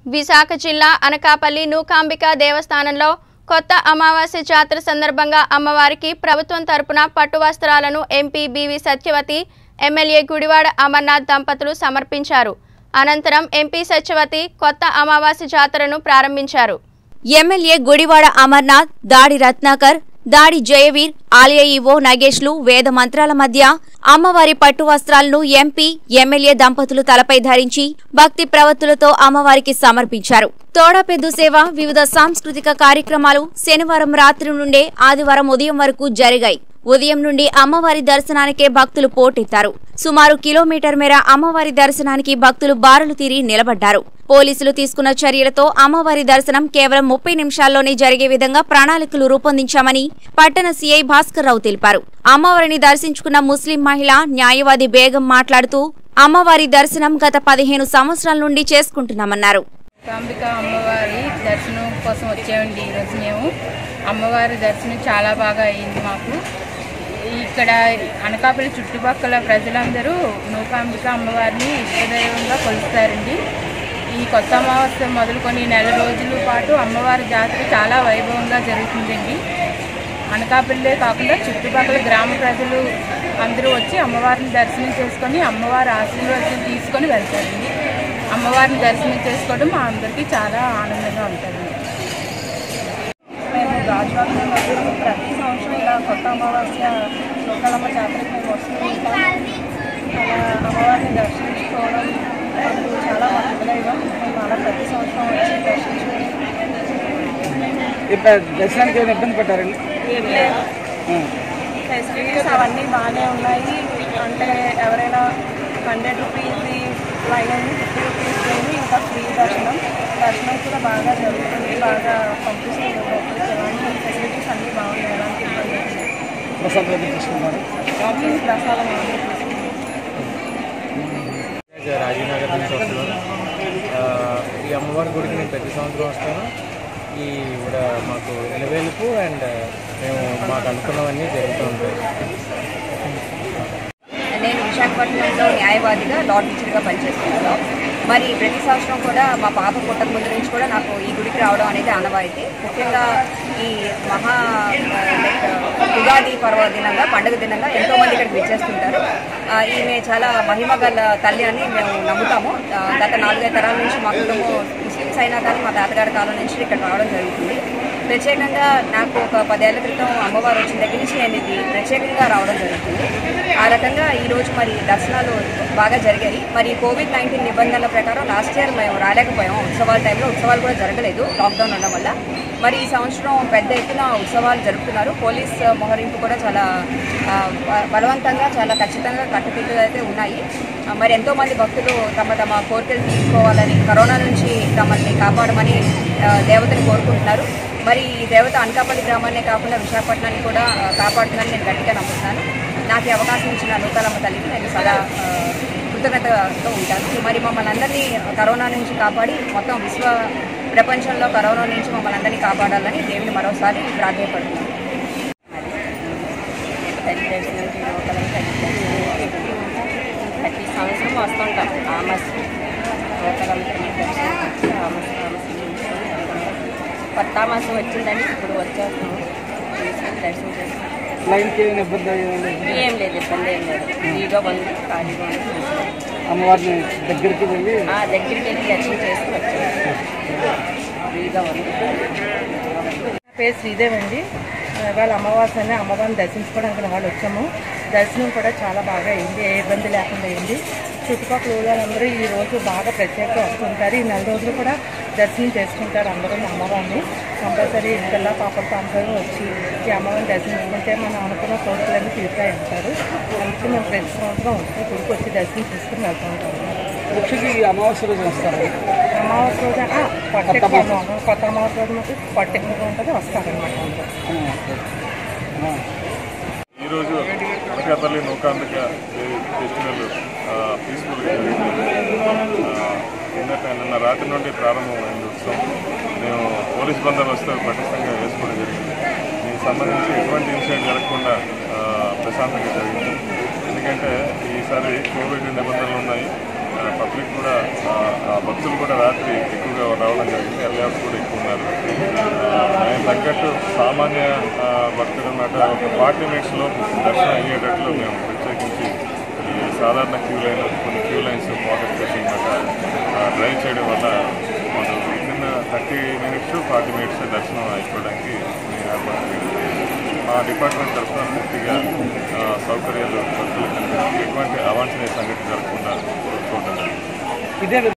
విశాఖ జిల్లా అనకాపల్లి నూకాంబిక దేవస్థానంలో కొత్త అమావాస్య జాతర సందర్భంగా అమ్మవారికి ప్రభుత్వం తరపున పట్టు వస్త్రాలను MP B V Satyavathi MLA Gudivada Amarnath దంపతులు సమర్పించారు అనంతరం ఎంపీ సత్యవతి కొత్త అమావాస్య జాతరను ప్రారంభించారు ఎమ్మెల్యే గుడివాడ అమర్నాథ్ దాడి రత్నాకర్ దాడి జయవీర్ ఆలయ ఈవో నగేష్లు వేద మంత్రాల మధ్య అమ్మవారి పట్టు వస్త్రాలను ఎంపీ ఎమ్మెల్యే దంపతులు తలపై ధరించి భక్తి ప్రవత్తులతో అమ్మవారికి సమర్పించారు తోడపెద్దు సేవ వివిధ సాంస్కృతిక కార్యక్రమాలు శనివారం రాత్రి నుండే ఆదివారం ఉదయం వరకు జరిగాయి ఉదయం నుండి అమ్మవారి దర్శనానికే భక్తులు పోటెత్తారు సుమారు కిలోమీటర్ మేర అమ్మవారి దర్శనానికి భక్తులు బారులు తీరి నిలబడ్డారు పోలీసులు తీసుకున్న చర్యలతో అమ్మవారి దర్శనం కేవలం ముప్పై నిమిషాల్లోనే జరిగే విధంగా ప్రణాళికలు రూపొందించామని పట్టణ సీఐ భాస్కర్ రావు తెలిపారు అమ్మవారిని దర్శించుకున్న ముస్లిం మహిళ న్యాయవాది బేగం మాట్లాడుతూ అమ్మవారి దర్శనం గత పదిహేను సంవత్సరాల నుండి చేసుకుంటున్నామన్నారు కాంబిక అమ్మవారి దర్శనం కోసం వచ్చామండి ఈరోజు మేము అమ్మవారి దర్శనం చాలా బాగా అయింది మాకు ఇక్కడ అనకాపల్లి చుట్టుపక్కల ప్రజలందరూ నూకాంబిక అమ్మవారిని ఇష్టదైవంగా కొలుస్తారండి ఈ కొత్త అమావాస్య మొదలుకొని నెల రోజుల పాటు అమ్మవారి జాతర చాలా వైభవంగా జరుగుతుందండి అనకాపల్లి కాకుండా చుట్టుపక్కల గ్రామ ప్రజలు అందరూ వచ్చి అమ్మవారిని దర్శనం చేసుకొని అమ్మవారి ఆశీర్వాదం తీసుకొని వెళ్తారండి అమ్మవారిని దర్శనం చేసుకోవడం మా అందరికీ చాలా ఆనందంగా ఉంటుందండి మేము రాజవాడ మధ్యలో ప్రతి సంవత్సరం ఇలా కొత్త అమావాస్య లోకలమ్మ జాతరకి మేము వస్తూ ఉంటాం అలా అమ్మవారిని దర్శించుకోవడం మాకు చాలా మా కులదైవం మేము అలా ప్రతి సంవత్సరం వచ్చి దర్శించుకొని ఇప్పుడు దర్శనానికి ఏమైనా ఇబ్బంది పడ్డారండి ఏం లేదు ఫెసిలిటీస్ అవన్నీ బాగానే ఉన్నాయి అంటే ఎవరైనా హండ్రెడ్ రూపీస్ లైన్ ఉంది ఫిఫ్టీ రూపీస్ లైన్ ఇంకా ఫ్రీ దర్శనం దర్శనం కూడా బాగా జరుగుతుంది బాగా పంపిస్తుంది లోపలికి ఎలాంటి ఫెసిలిటీస్ అన్నీ బాగున్నాయి ఎలాంటి ఇబ్బంది లేదు. ప్రసాద్ రెడ్డి తీసుకున్నారు ప్రసాదం ఏమీ తీసుకుంటాం రాజీవ్నగర్ నుంచి వస్తున్నాను ఆ, ఈ అమ్మవారి గుడికి నేను ప్రతి సంవత్సరం వస్తాను ఈ కూడా మాకు ఎలవేలుపు అండ్ మేము మాకు అనుకున్నవన్నీ జరుగుతూ ఉంటాయి నేను విశాఖపట్నంలో న్యాయవాదిగా లా టీచర్గా పనిచేస్తున్నాను మరి ప్రతి సంవత్సరం కూడా మా పాప పుట్టక ముందు నుంచి కూడా నాకు ఈ గుడికి రావడం అనేది ఆనవాయితీ ముఖ్యంగా ఈ మహా ఆ, లైక్ ఉగాది పర్వదినంగా పండుగ దినంగా ఎంతో మంది ఇక్కడికి విచ్చేస్తుంటారు ఆ, ఈమె చాలా మహిమ గల తల్లి అని మేము నమ్ముతాము ఆ, గత నాలుగైదు తరాల నుంచి మా కుటుంబం ముస్లిమ్స్ అయినా కానీ మా తాతగారి కాలం నుంచి ఇక్కడ రావడం జరుగుతుంది ప్రత్యేకంగా నాకు ఒక పదేళ్ల క్రితం అమ్మవారు వచ్చిన దగ్గర నుంచి నేను ఇది ప్రత్యేకంగా రావడం జరుగుతుంది ఆ రకంగా ఈ రోజు మరి దర్శనాలు బాగా జరిగాయి మరి కోవిడ్ నైన్టీన్ నిబంధనల ప్రకారం లాస్ట్ ఇయర్ మేము రాలేకపోయాం ఉత్సవాల టైంలో ఉత్సవాలు కూడా జరగలేదు లాక్డౌన్ ఉండడం వల్ల మరి ఈ సంవత్సరం పెద్ద ఎత్తున ఉత్సవాలు జరుపుతున్నారు పోలీస్ మొహరింపు కూడా చాలా ఆ, బ- బలవంతంగా చాలా ఖచ్చితంగా కట్టుదిట్టులు అయితే ఉన్నాయి ఆ, మరి ఎంతో మంది భక్తులు తమ తమ కోరికలు తీసుకోవాలని కరోనా నుంచి తమల్ని కాపాడమని ఆ, దేవతని కోరుకుంటున్నారు మరి ఈ దేవత అనకాపల్లి గ్రామాన్నే కాకుండా విశాఖపట్నాన్ని కూడా ఆ, కాపాడుతుందని నేను గట్టిగా నమ్ముతున్నాను నాకు ఈ అవకాశం ఇచ్చిన నూకాలమ్మ తల్లికి నేను సదా ఆ, కృతజ్ఞతతో ఉంటాను మరి మమ్మల్ని అందరినీ కరోనా నుంచి కాపాడి మొత్తం విశ్వ ప్రపంచంలో కరోనా నుంచి మమ్మల్ని అందరినీ కాపాడాలని దేవుని మరోసారి ప్రాధాయపడుతున్నాను తల్లి దర్శనానికి లోకలం తల్లి దర్శనానికి ప్రతి సంవత్సరం వస్తుంటాం ఆమస్ లోకలం తల్లి దర్శనానికి ఆమస్ ఆమస్ కొత్త మాసం వచ్చిందని ఇప్పుడు వచ్చేస్తాం తీసుకొని దర్శనం చేస్తాం లైన్కి ఏమైనా ఇబ్బంది అయ్యిందండి? ఏం లేదు ఇబ్బంది ఏం లేదు ఫ్రీగా ఉంది ఖాళీగా ఉంది అమ్మవారిని దగ్గరికి వెళ్ళి ఆ దగ్గరికి వెళ్ళి దర్శనం చేసుకుని వచ్చాం ఫ్రీగా ఉంది పేరు శ్రీదేవి అండి ఇవాళ అమావాస్యని అమ్మవారిని దర్శించుకోవడానికి వాళ్ళు వచ్చాము దర్శనం కూడా చాలా బాగా అయింది ఏ ఇబ్బంది లేకుండా అయింది చుట్టుపక్కల ఊళ్ళందరూ ఈ రోజు బాగా ప్రత్యేకంగా వస్తుంటారు ఈ నెల రోజులు కూడా దర్శనం చేసుకుంటారు అందరూ అమ్మవారిని కంపల్సరీ ఇంకల్లా పాపలతో అందరూ వచ్చి ఈ అమ్మవారిని దర్శించుకుంటే మనం అనుకున్న కోరికలన్నీ తీరుతాయి అంటారు అందుకే మేము ప్రతి సంవత్సరం వస్తే గుడికి వచ్చి దర్శనం చేసుకుని వెళ్తూ ఉంటాము ముఖ్యంగా ఈ అమావాస్య రోజు వస్తారు అమావాస్య రోజు ఆ, పట్టు ఎక్కువ ఉంటుంది. కొత్త అమావాస్య రోజు మాకు పట్టు ఎక్కువగా ఉంటుంది వస్తారనమాట అందరూ ఈరోజు అనకాపల్లి నౌకాంబిక దేవి ఫెస్టివల్ పీస్ఫుల్గా జరిగింది ఆ, నిన్నట నిన్న రాత్రి నుండి ప్రారంభమైంది ఉత్సవం మేము పోలీస్ బందోబస్తు పటిష్టంగా వేసుకోవడం జరిగింది దీనికి సంబంధించి ఎటువంటి ఇన్సిడెంట్ జరగకుండా ఆ, ప్రశాంతంగా జరిగింది ఎందుకంటే ఈసారి కోవిడ్ నిబంధనలు ఉన్నాయి పబ్లిక్ కూడా ఆ, ఆ భక్తులు కూడా రాత్రి ఎక్కువగా రావడం జరిగింది ఎల్ఆర్స్ కూడా ఎక్కువ ఉన్నారు ఆ, ఆయన తగ్గట్టు సామాన్య ఆ, భక్తులు అన్నమాట ఒక ఫార్టీ మినిట్స్లో దర్శనం అయ్యేటట్లు మేము ప్రత్యేకించి ఈ సాధారణ క్యూ లైన్ కొన్ని క్యూ లైన్స్ పాకెట్ చేసి అన్నమాట డ్రైవ్ చేయడం వల్ల మాకు within thirty minutes forty minutes దర్శనం అయిపోవడానికి మేము ఏర్పాటు చేయడం జరిగింది. మా డిపార్ట్మెంట్ తరఫున పూర్తిగా ఆ, సౌకర్యాలు భక్తులకు కల్పించి ఎటువంటి అవాంఛనీయ సంఘటన జరగకుండా చూడటం జరిగింది ఇదే